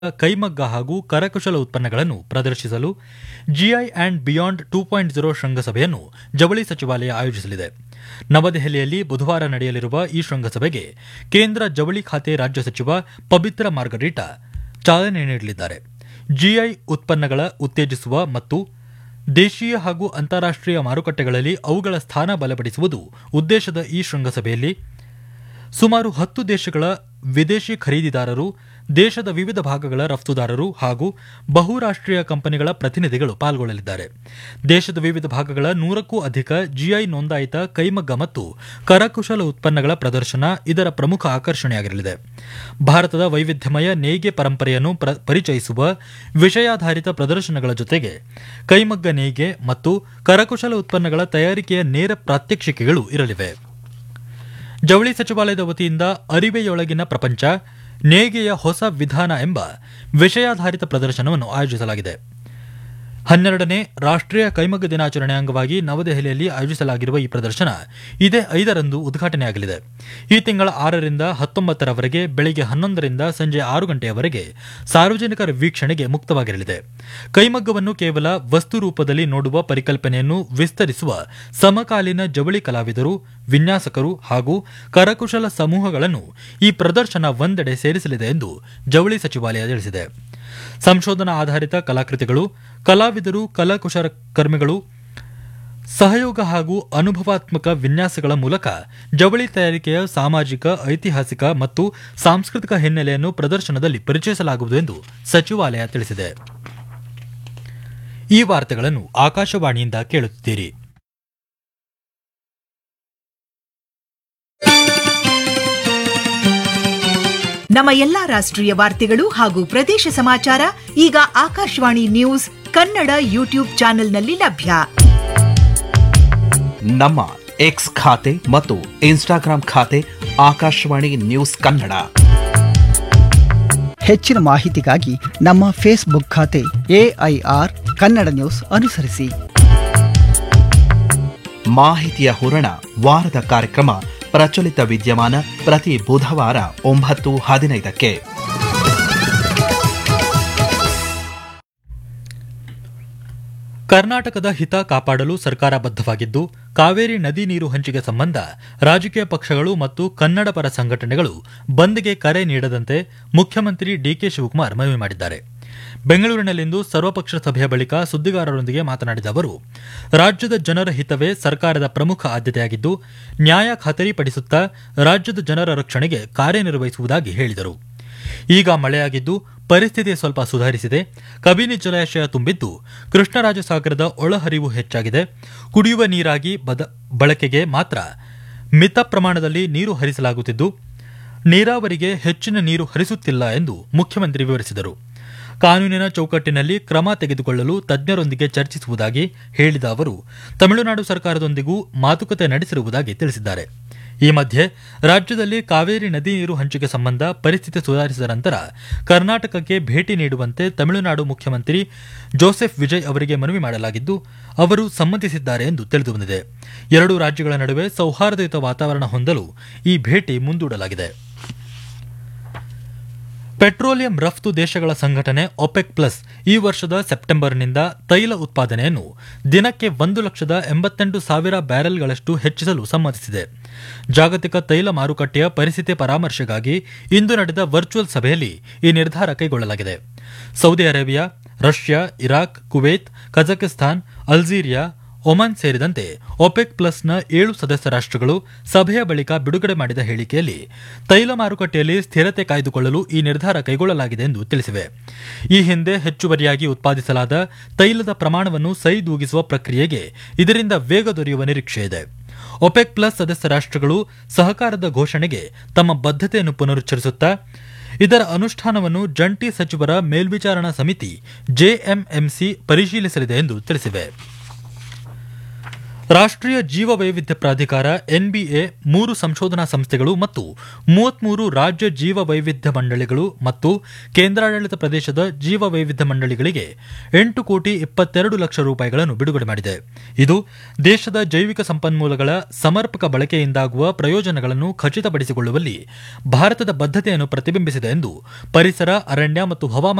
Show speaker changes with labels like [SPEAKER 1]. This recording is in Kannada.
[SPEAKER 1] ಕೈಮಗ್ಗ ಹಾಗೂ ಕರಕುಶಲ ಉತ್ಪನ್ನಗಳನ್ನು ಪ್ರದರ್ಶಿಸಲು GI and beyond two point zero ಶೃಂಗಸಭೆಯನ್ನು ಜವಳಿ ಸಚಿವಾಲಯ ಆಯೋಜಿಸಲಿದೆ ನವದೆಹಲಿಯಲ್ಲಿ ಬುಧವಾರ ನಡೆಯಲಿರುವ ಈ ಶೃಂಗಸಭೆಗೆ ಕೇಂದ್ರ ಜವಳಿ ಖಾತೆ ರಾಜ್ಯ ಸಚಿವ ಪಬಿತ್ರ ಮಾರ್ಗರೀಟಾ ಚಾಲನೆ ನೀಡಲಿದ್ದಾರೆ ಜಿಐ ಉತ್ಪನ್ನಗಳ ಉತ್ತೇಜಿಸುವ ಮತ್ತು ದೇಶೀಯ ಹಾಗೂ ಅಂತಾರಾಷ್ಟೀಯ ಮಾರುಕಟ್ಟೆಗಳಲ್ಲಿ ಅವುಗಳ ಸ್ಥಾನ ಬಲಪಡಿಸುವುದು ಉದ್ದೇಶದ ಈ ಶೃಂಗಸಭೆಯಲ್ಲಿ ಸುಮಾರು ಹತ್ತು ದೇಶಗಳ ವಿದೇಶಿ ಖರೀದಿದಾರರು ದೇಶದ ವಿವಿಧ ಭಾಗಗಳ ರಫ್ತುದಾರರು ಹಾಗೂ ಬಹುರಾಷ್ಟೀಯ ಕಂಪನಿಗಳ ಪ್ರತಿನಿಧಿಗಳು ಪಾಲ್ಗೊಳ್ಳಲಿದ್ದಾರೆ ದೇಶದ ವಿವಿಧ ಭಾಗಗಳ ನೂರಕ್ಕೂ ಅಧಿಕ ಜಿಐ ನೋಂದಾಯಿತ ಕೈಮಗ್ಗ ಮತ್ತು ಕರಕುಶಲ ಉತ್ಪನ್ನಗಳ ಪ್ರದರ್ಶನ ಇದರ ಪ್ರಮುಖ ಆಕರ್ಷಣೆಯಾಗಿರಲಿದೆ ಭಾರತದ ವೈವಿಧ್ಯಮಯ ನೇಯ್ಗೆ ಪರಂಪರೆಯನ್ನು ಪ್ರ- ಪರಿಚಯಿಸುವ ವಿಷಯಾಧಾರಿತ ಪ್ರದರ್ಶನಗಳ ಜೊತೆಗೆ ಕೈಮಗ್ಗ ನೇಯ್ಗೆ ಮತ್ತು ಕರಕುಶಲ ಉತ್ಪನ್ನಗಳ ತಯಾರಿಕೆಯ ನೇರ ಪ್ರಾತ್ಯಕ್ಷಿಕೆಗಳು ಇರಲಿವೆ ಜವಳಿ ಸಚಿವಾಲಯದ ವತಿಯಿಂದ ಅರಿವೆಯೊಳಗಿನ ಪ್ರಪಂಚ ನೇಯ್ಗೆಯ ಹೊಸ ವಿಧಾನ ಎಂಬ ವಿಷಯಾಧಾರಿತ ಪ್ರದರ್ಶನವನ್ನು ಆಯೋಜಿಸಲಾಗಿದೆ ಹನ್ನೆರಡನೇ ರಾಷ್ಟ್ರೀಯ ಕೈಮಗ್ಗ ದಿನಾಚರಣೆ ಅಂಗವಾಗಿ ನವದೆಹಲಿಯಲ್ಲಿ ಆಯೋಜಿಸಲಾಗಿರುವ ಈ ಪ್ರದರ್ಶನ ಇದೇ ಐದರಂದು ಉದ್ಘಾಟನೆಯಾಗಲಿದೆ ಈ ತಿಂಗಳ ಆರರಿಂದ ಹತ್ತೊಂಬತ್ತರವರೆಗೆ ಬೆಳಗ್ಗೆ ಹನ್ನೊಂದರಿಂದ ಸಂಜೆ ಆರು ಗಂಟೆಯವರೆಗೆ ಸಾರ್ವಜನಿಕರ ವೀಕ್ಷಣೆಗೆ ಮುಕ್ತವಾಗಿರಲಿದೆ ಕೈಮಗ್ಗವನ್ನು ಕೇವಲ ವಸ್ತು ರೂಪದಲ್ಲಿ ನೋಡುವ ಪರಿಕಲ್ಪನೆಯನ್ನು ವಿಸ್ತರಿಸುವ ಸಮಕಾಲೀನ ಜವಳಿ ಕಲಾವಿದರು ವಿನ್ಯಾಸಕರು ಹಾಗೂ ಕರಕುಶಲ ಸಮೂಹಗಳನ್ನು ಈ ಪ್ರದರ್ಶನ ಒಂದೆಡೆ ಸೇರಿಸಲಿದೆ ಎಂದು ಜವಳಿ ಸಚಿವಾಲಯ ತಿಳಿಸಿದೆ ಸಂಶೋಧನಾ ಆಧಾರಿತ ಕಲಾಕೃತಿಗಳು ಕಲಾವಿದರು ಕಲಾಕುಶಲಕರ್ಮಿಗಳು ಸಹಯೋಗ ಹಾಗೂ ಅನುಭವಾತ್ಮಕ ವಿನ್ಯಾಸಗಳ ಮೂಲಕ ಜವಳಿ ತಯಾರಿಕೆಯ ಸಾಮಾಜಿಕ ಐತಿಹಾಸಿಕ ಮತ್ತು ಸಾಂಸ್ಕೃತಿಕ ಹಿನ್ನೆಲೆಯನ್ನು ಪ್ರದರ್ಶನದಲ್ಲಿ ಪರಿಚಯಿಸಲಾಗುವುದು ಎಂದು ಸಚಿವಾಲಯ ತಿಳಿಸಿದೆ ಈ ವಾರ್ತೆಗಳನ್ನು ಆಕಾಶವಾಣಿಯಿಂದ ಕೇಳುತ್ತಿದ್ದೀರಿ
[SPEAKER 2] ನಮ್ಮ ಎಲ್ಲಾ ರಾಷ್ಟ್ರೀಯ ವಾರ್ತೆಗಳು ಹಾಗೂ ಪ್ರದೇಶ ಸಮಾಚಾರ ಈಗ ಆಕಾಶವಾಣಿ ನ್ಯೂಸ್ ಕನ್ನಡ ಯೂಟ್ಯೂಬ್ ಚಾನೆಲ್ನಲ್ಲಿ ಲಭ್ಯ
[SPEAKER 3] ನಮ್ಮ ಎಕ್ಸ್ ಖಾತೆ ಮತ್ತು ಇನ್ಸ್ಟಾಗ್ರಾಂ ಖಾತೆ ಆಕಾಶವಾಣಿ ನ್ಯೂಸ್ ಕನ್ನಡ
[SPEAKER 4] ಹೆಚ್ಚಿನ ಮಾಹಿತಿಗಾಗಿ ನಮ್ಮ ಫೇಸ್ಬುಕ್ ಖಾತೆ ಎಐಆರ್ ಕನ್ನಡ ನ್ಯೂಸ್ ಅನುಸರಿಸಿ
[SPEAKER 3] ಮಾಹಿತಿಯ ಹೂರಣ ವಾರದ ಕಾರ್ಯಕ್ರಮ ಪ್ರಚಲಿತ ವಿದ್ಯಮಾನ ಪ್ರತಿ ಬುಧವಾರ ಒಂಬತ್ತು ಹದಿನೈದಕ್ಕೆ
[SPEAKER 1] ಕರ್ನಾಟಕದ ಹಿತ ಕಾಪಾಡಲು ಸರ್ಕಾರ ಬದ್ಧವಾಗಿದ್ದು ಕಾವೇರಿ ನದಿ ನೀರು ಹಂಚಿಕೆ ಸಂಬಂಧ ರಾಜಕೀಯ ಪಕ್ಷಗಳು ಮತ್ತು ಕನ್ನಡ ಪರ ಸಂಘಟನೆಗಳು ಬಂದ್ಗೆ ಕರೆ ನೀಡದಂತೆ ಮುಖ್ಯಮಂತ್ರಿ ಡಿಕೆ ಶಿವಕುಮಾರ್ ಮನವಿ ಮಾಡಿದ್ದಾರೆ ಬೆಂಗಳೂರಿನಲ್ಲಿಂದು ಸರ್ವಪಕ್ಷ ಸಭೆಯ ಬಳಿಕ ಸುದ್ದಿಗಾರರೊಂದಿಗೆ ಮಾತನಾಡಿದ ಅವರು ರಾಜ್ಯದ ಜನರ ಹಿತವೇ ಸರ್ಕಾರದ ಪ್ರಮುಖ ಆದ್ಯತೆಯಾಗಿದ್ದು ನ್ಯಾಯ ಖಾತರಿಪಡಿಸುತ್ತಾ ರಾಜ್ಯದ ಜನರ ರಕ್ಷಣೆಗೆ ಕಾರ್ಯನಿರ್ವಹಿಸುವುದಾಗಿ ಹೇಳಿದರು ಈಗ ಮಳೆಯಾಗಿದ್ದು ಪರಿಸ್ಥಿತಿ ಸ್ವಲ್ಪ ಸುಧಾರಿಸಿದೆ ಕಬಿನಿ ಜಲಾಶಯ ತುಂಬಿದ್ದು ಕೃಷ್ಣರಾಜಸಾಗರದ ಒಳಹರಿವು ಹೆಚ್ಚಾಗಿದೆ ಕುಡಿಯುವ ನೀರಾಗಿ ಬದ ಬಳಕೆಗೆ ಮಾತ್ರ ಮಿತ ಪ್ರಮಾಣದಲ್ಲಿ ನೀರು ಹರಿಸಲಾಗುತ್ತಿದ್ದು ನೀರಾವರಿಗೆ ಹೆಚ್ಚಿನ ನೀರು ಹರಿಸುತ್ತಿಲ್ಲ ಎಂದು ಮುಖ್ಯಮಂತ್ರಿ ವಿವರಿಸಿದರು ಕಾನೂನಿನ ಚೌಕಟ್ಟಿನಲ್ಲಿ ಕ್ರಮ ತೆಗೆದುಕೊಳ್ಳಲು ತಜ್ಞರೊಂದಿಗೆ ಚರ್ಚಿಸುವುದಾಗಿ ಹೇಳಿದ ಅವರು ತಮಿಳುನಾಡು ಸರ್ಕಾರದೊಂದಿಗೂ ಮಾತುಕತೆ ನಡೆಸಿರುವುದಾಗಿ ತಿಳಿಸಿದ್ದಾರೆ ಈ ಮಧ್ಯೆ ರಾಜ್ಯದಲ್ಲಿ ಕಾವೇರಿ ನದಿ ನೀರು ಹಂಚಿಕೆ ಸಂಬಂಧ ಪರಿಸ್ಥಿತಿ ಸುಧಾರಿಸಿದ ನಂತರ ಕರ್ನಾಟಕಕ್ಕೆ ಭೇಟಿ ನೀಡುವಂತೆ ತಮಿಳುನಾಡು ಮುಖ್ಯಮಂತ್ರಿ ಜೋಸೆಫ್ ವಿಜಯ್ ಅವರಿಗೆ ಮನವಿ ಮಾಡಲಾಗಿದ್ದು ಅವರು ಸಮ್ಮತಿಸಿದ್ದಾರೆ ಎಂದು ತಿಳಿದುಬಂದಿದೆ ಎರಡೂ ರಾಜ್ಯಗಳ ನಡುವೆ ಸೌಹಾರ್ದಯುತ ವಾತಾವರಣ ಹೊಂದಲು ಈ ಭೇಟಿ ಮುಂದೂಡಲಾಗಿದೆ ಪೆಟ್ರೋಲಿಯಂ ರಫ್ತು ದೇಶಗಳ ಸಂಘಟನೆ ಒಪೆಕ್ ಪ್ಲಸ್ ಈ ವರ್ಷದ ಸೆಪ್ಟೆಂಬರ್ನಿಂದ ತೈಲ ಉತ್ಪಾದನೆಯನ್ನು ದಿನಕ್ಕೆ ಒಂದು ಲಕ್ಷದ ಎಂಬತ್ತೆಂಟು ಸಾವಿರ ಬ್ಯಾರೆಲ್ಗಳಷ್ಟು ಹೆಚ್ಚಿಸಲು ಸಮ್ಮತಿಸಿದೆ ಜಾಗತಿಕ ತೈಲ ಮಾರುಕಟ್ಟೆಯ ಪರಿಸ್ಥಿತಿ ಪರಾಮರ್ಶೆಗಾಗಿ ಇಂದು ನಡೆದ ವರ್ಚುವಲ್ ಸಭೆಯಲ್ಲಿ ಈ ನಿರ್ಧಾರ ಕೈಗೊಳ್ಳಲಾಗಿದೆ Saudi Arabia Russia Iraq Kuwait Kazakhstan Algeria Oman ಸೇರಿದಂತೆ ಒಪೆಕ್ ಪ್ಲಸ್ನ ಏಳು ಸದಸ್ಯ ರಾಷ್ಟ್ರಗಳು ಸಭೆಯ ಬಳಿಕ ಬಿಡುಗಡೆ ಮಾಡಿದ ಹೇಳಿಕೆಯಲ್ಲಿ ತೈಲ ಮಾರುಕಟ್ಟೆಯಲ್ಲಿ ಸ್ಥಿರತೆ ಕಾಯ್ದುಕೊಳ್ಳಲು ಈ ನಿರ್ಧಾರ ಕೈಗೊಳ್ಳಲಾಗಿದೆ ಎಂದು ತಿಳಿಸಿವೆ ಈ ಹಿಂದೆ ಹೆಚ್ಚುವರಿಯಾಗಿ ಉತ್ಪಾದಿಸಲಾದ ತೈಲದ ಪ್ರಮಾಣವನ್ನು ಸೈದೂಗಿಸುವ ಪ್ರಕ್ರಿಯೆಗೆ ಇದರಿಂದ ವೇಗ ದೊರೆಯುವ ನಿರೀಕ್ಷೆ ಇದೆ ಒಪೆಕ್ ಪ್ಲಸ್ ಸದಸ್ಯ ರಾಷ್ಟ್ರಗಳು ಸಹಕಾರದ ಘೋಷಣೆಗೆ ತಮ್ಮ ಬದ್ಧತೆಯನ್ನು ಪುನರುಚ್ಚರಿಸುತ್ತಾ ಇದರ ಅನುಷ್ಠಾನವನ್ನು ಜಂಟಿ ಸಚಿವರ ಮೇಲ್ವಿಚಾರಣಾ ಸಮಿತಿ ಜೆಎಂಎಂಸಿ ಪರಿಶೀಲಿಸಲಿದೆ ಎಂದು ತಿಳಿಸಿವೆ ರಾಷ್ಟ್ರೀಯ ಜೀವ ವೈವಿಧ್ಯ ಪ್ರಾಧಿಕಾರ ಎನ್ಬಿಎ ಮೂರು ಸಂಶೋಧನಾ ಸಂಸ್ಥೆಗಳು ಮತ್ತು ಮೂವತ್ಮೂರು ರಾಜ್ಯ ಜೀವ ವೈವಿಧ್ಯ ಮಂಡಳಿಗಳು ಮತ್ತು ಕೇಂದ್ರಾಡಳಿತ ಪ್ರದೇಶದ ಜೀವ ವೈವಿಧ್ಯ ಮಂಡಳಿಗಳಿಗೆ ಎಂಟು ಕೋಟಿ ಇಪ್ಪತ್ತೆರಡು ಲಕ್ಷ ರೂಪಾಯಿಗಳನ್ನು ಬಿಡುಗಡೆ ಮಾಡಿದೆ ಇದು ದೇಶದ ಜೈವಿಕ ಸಂಪನ್ಮೂಲಗಳ ಸಮರ್ಪಕ ಬಳಕೆಯಿಂದಾಗುವ ಪ್ರಯೋಜನಗಳನ್ನು ಖಚಿತಪಡಿಸಿಕೊಳ್ಳುವಲ್ಲಿ ಭಾರತದ ಬದ್ಧತೆಯನ್ನು ಪ್ರತಿಬಿಂಬಿಸಿದೆ ಎಂದು ಪರಿಸರ ಅರಣ್ಯ ಮತ್ತು ಹವಾಮಾನ